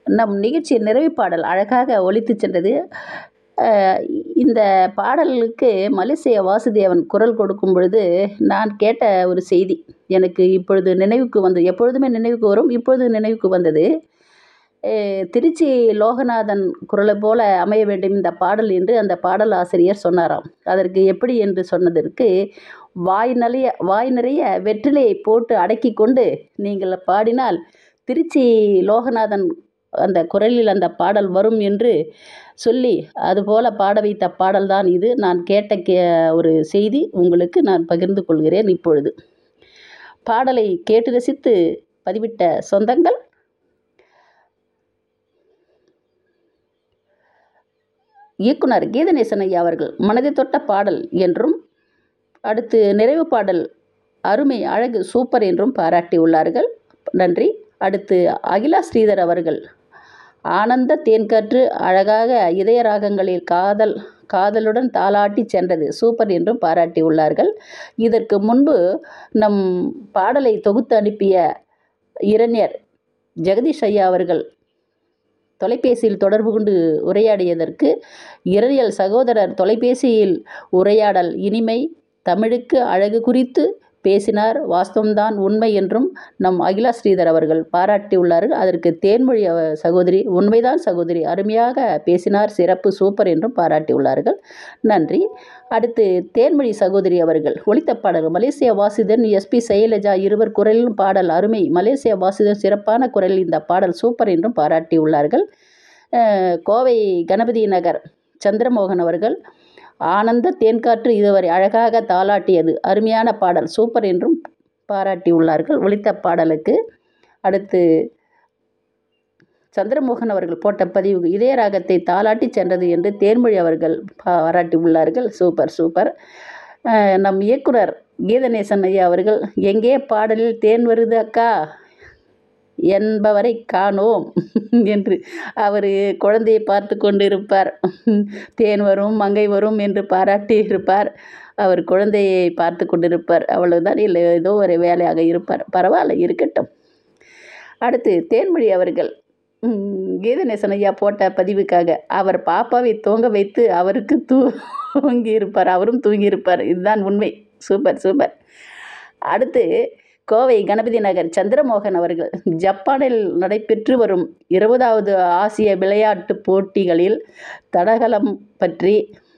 நம் நிகழ்ச்சியின் நிறைவு பாடல் அழகாக ஒலித்துச் சென்றது அஹ் இந்த பாடலுக்கு மலேசிய வாசுதேவன் குரல் கொடுக்கும் பொழுது நான் கேட்ட ஒரு செய்தி எனக்கு இப்பொழுது நினைவுக்கு வந்து எப்பொழுதுமே நினைவுக்கு வரும் இப்பொழுது நினைவுக்கு வந்தது அஹ் திருச்சி லோகநாதன் குரலை போல அமைய வேண்டும் இந்த பாடல் என்று அந்த பாடல் ஆசிரியர் சொன்னாராம் அதற்கு எப்படி என்று சொன்னதற்கு வாய் நிறைய வாய் நிறைய வெற்றிலையை போட்டு அடக்கி கொண்டு நீங்கள் பாடினால் திருச்சி லோகநாதன் அந்த குரலில் அந்த பாடல் வரும் என்று சொல்லி அதுபோல பாட வைத்த பாடல்தான் இது நான் கேட்ட கே ஒரு செய்தி உங்களுக்கு நான் பகிர்ந்து கொள்கிறேன் இப்பொழுது பாடலை கேட்டு ரசித்து பதிவிட்ட சொந்தங்கள் இயக்குனர் கீதநேசன் ஐயா அவர்கள் மனதை தொட்ட பாடல் என்றும் அடுத்து நிறைவு பாடல் அருமை அழகு சூப்பர் என்றும் பாராட்டியுள்ளார்கள் நன்றி அடுத்து அகிலா ஸ்ரீதர் அவர்கள் ஆனந்த தேன்காற்று அழகாக இதய ராகங்களில் காதல் காதலுடன் தாளாட்டி சென்றது சூப்பர் என்றும் பாராட்டியுள்ளார்கள் இதற்கு முன்பு நம் பாடலை தொகுத்து அனுப்பிய இரண்யர் ஜெகதீஷ் ஐயா அவர்கள் தொலைபேசியில் தொடர்பு கொண்டு உரையாடியதற்கு இரணியல் சகோதரர் தொலைபேசியில் உரையாடல் இனிமை தமிழுக்கு அழகு குறித்து பேசினார் வாஸ்தவம்தான் உண்மை என்றும் நம் அகிலா ஸ்ரீதர் அவர்கள் பாராட்டியுள்ளார்கள் அதற்கு தேன்மொழி அவ- சகோதரி உண்மைதான் சகோதரி அருமையாக பேசினார் சிறப்பு சூப்பர் என்றும் பாராட்டியுள்ளார்கள் நன்றி அடுத்து தேன்மொழி சகோதரி அவர்கள் ஒலித்த பாடல் மலேசிய வாசுதன் எஸ்பி சைலஜா இருவர் குரலிலும் பாடல் அருமை மலேசிய வாசுதன் சிறப்பான குரலில் இந்த பாடல் சூப்பர் என்றும் பாராட்டியுள்ளார்கள் அஹ், கோவை கணபதி நகர் சந்திரமோகன் அவர்கள் ஆனந்த தேன்காற்று இதுவரை அழகாக தாளாட்டியது அருமையான பாடல் சூப்பர் என்றும் பாராட்டியுள்ளார்கள் ஒலித்த பாடலுக்கு அடுத்து சந்திரமோகன் அவர்கள் போட்ட பதிவு இதய ராகத்தை தாளாட்டி சென்றது என்று தேன்மொழி அவர்கள் பாராட்டி உள்ளார்கள் சூப்பர் சூப்பர் அஹ், நம் இயக்குனர் கீதநேசன் ஐயா அவர்கள் எங்கே பாடலில் தேன் வருது அக்கா என்பவரை காணோம் என்று அவர் குழந்தையை பார்த்து கொண்டு இருப்பார் தேன் வரும் மங்கை வரும் என்று பாராட்டி இருப்பார் அவர் குழந்தையை பார்த்து கொண்டிருப்பார் அவ்வளவுதான் இல்லை ஏதோ ஒரு வேலையாக இருப்பார் பரவாயில்ல இருக்கட்டும் அடுத்து தேன்மொழி அவர்கள் ம், கீதநேசன் ஐயா போட்ட பதிவுக்காக அவர் பாப்பாவை தூங்க வைத்து அவருக்கு தூங்கி இருப்பார் அவரும் தூங்கி இருப்பார் இதுதான் உண்மை சூப்பர் சூப்பர் அடுத்து கோவை கணபதி நகர் சந்திரமோகன் அவர்கள் ஜப்பானில் நடைபெற்று வரும் இருபதாவது ஆசிய விளையாட்டுப் போட்டிகளில் தடகளம் பற்றி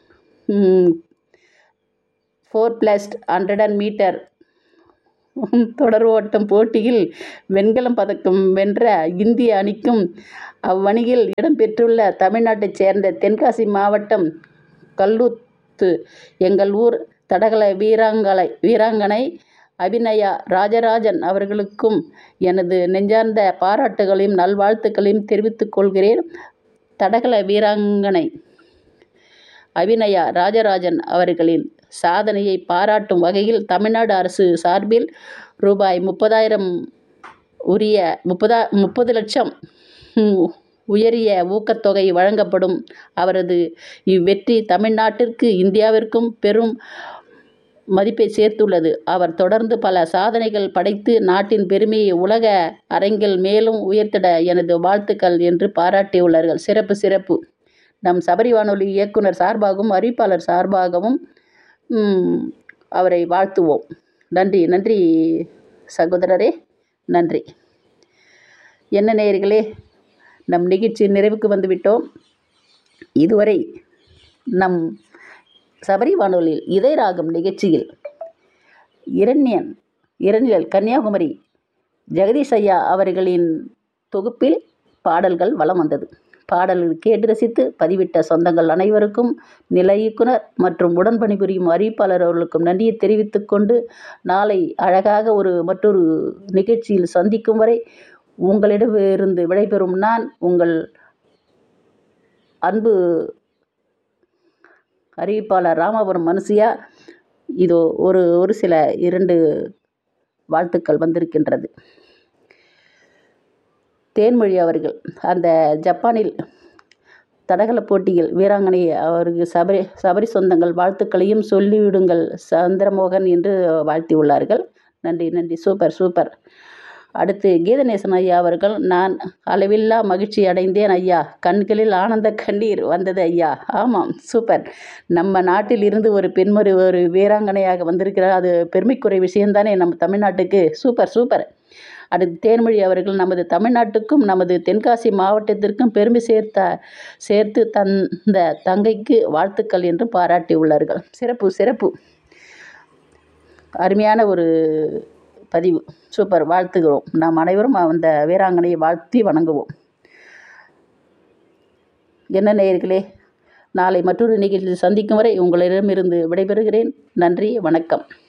four plus hundred and metre தொடர் ஓட்டம் போட்டியில் வெண்கலம் பதக்கம் வென்ற இந்திய அணிக்கும் அவ்வணியில் இடம்பெற்றுள்ள தமிழ்நாட்டைச் சேர்ந்த தென்காசி மாவட்டம் கல்லூத்து எங்கள் ஊர் தடகள வீராங்கனை வீராங்கனை அபிநயா ராஜராஜன் அவர்களுக்கும் எனது நெஞ்சார்ந்த பாராட்டுகளையும் நல்வாழ்த்துக்களையும் தெரிவித்துக் கொள்கிறேன் தடகள வீராங்கனை அபிநயா ராஜராஜன் அவர்களின் சாதனையை பாராட்டும் வகையில் தமிழ்நாடு அரசு சார்பில் ரூபாய் முப்பதாயிரம் உரிய முப்பதா முப்பது லட்சம் ம், உயரிய ஊக்கத்தொகை வழங்கப்படும் அவரது இவ்வெற்றி தமிழ்நாட்டிற்கு இந்தியாவிற்கும் பெரும் மதிப்பை சேர்த்துள்ளது அவர் தொடர்ந்து பல சாதனைகள் படைத்து நாட்டின் பெருமையை உலக அரங்கில் மேலும் உயர்த்திட எனது வாழ்த்துக்கள் என்று பாராட்டியுள்ளார்கள் சிறப்பு சிறப்பு நம் சபரி வானொலி இயக்குனர் சார்பாகவும் அறிவிப்பாளர் சார்பாகவும் ம், அவரை வாழ்த்துவோம் நன்றி நன்றி சகோதரரே நன்றி என்ன நேயர்களே நம் நிகழ்ச்சி நிறைவுக்கு வந்துவிட்டோம் இதுவரை நம் சபரி வானொலியில் இதயராகம் நிகழ்ச்சியில் இரண்யன் இரணியல் கன்னியாகுமரி ஜெகதீஷ் ஐயா அவர்களின் தொகுப்பில் பாடல்கள் வலம் வந்தது பாடல்கள் கேட்டு ரசித்து பதிவிட்ட சொந்தங்கள் அனைவருக்கும் நில இயக்குனர் மற்றும் உடன் பணிபுரியும் அறிவிப்பாளர் அவர்களுக்கும் நன்றியை தெரிவித்துக் கொண்டு நாளை அழகாக ஒரு மற்றொரு நிகழ்ச்சியில் சந்திக்கும் வரை உங்களிடமிருந்து விடைபெறும் நான் உங்கள் அன்பு அறிவிப்பாளர் ராமாபுரம் மனுசியா இதோ ஒரு ஒரு சில இரண்டு வாழ்த்துக்கள் வந்திருக்கின்றது தேன்மொழி அவர்கள் அந்த ஜப்பானில் தடகள போட்டியில் வீராங்கனை அவருக்கு சபரி சபரி சொந்தங்கள் வாழ்த்துக்களையும் சொல்லிவிடுங்கள் சந்திரமோகன் என்று வாழ்த்தியுள்ளார்கள் நன்றி நன்றி சூப்பர் சூப்பர் அடுத்து கீதநேசன் ஐயா அவர்கள் நான் அளவில்லா மகிழ்ச்சி அடைந்தேன் ஐயா கண்களில் ஆனந்த கண்ணீர் வந்தது ஐயா ஆமாம் சூப்பர் நம்ம நாட்டில் இருந்து ஒரு பெண்மொழி ஒரு வீராங்கனையாக வந்திருக்கிறார் அது பெருமைக்குரிய விஷயம்தானே நம்ம தமிழ்நாட்டுக்கு சூப்பர் சூப்பர் அடுத்து தேன்மொழி அவர்கள் நமது தமிழ்நாட்டுக்கும் நமது தென்காசி மாவட்டத்திற்கும் பெருமை சேர்த்த சேர்த்து தந்த தங்கைக்கு வாழ்த்துக்கள் என்று பாராட்டி உள்ளார்கள் சிறப்பு சிறப்பு அருமையான ஒரு பதிவு சூப்பர் வாழ்த்துகிறோம் நாம் அனைவரும் அந்த வீராங்கனையை வாழ்த்தி வணங்குவோம் என்ன நேயர்களே நாளை மற்றொரு நிகழ்ச்சியில் சந்திக்கும் வரை உங்களிடமிருந்து விடைபெறுகிறேன் நன்றி வணக்கம்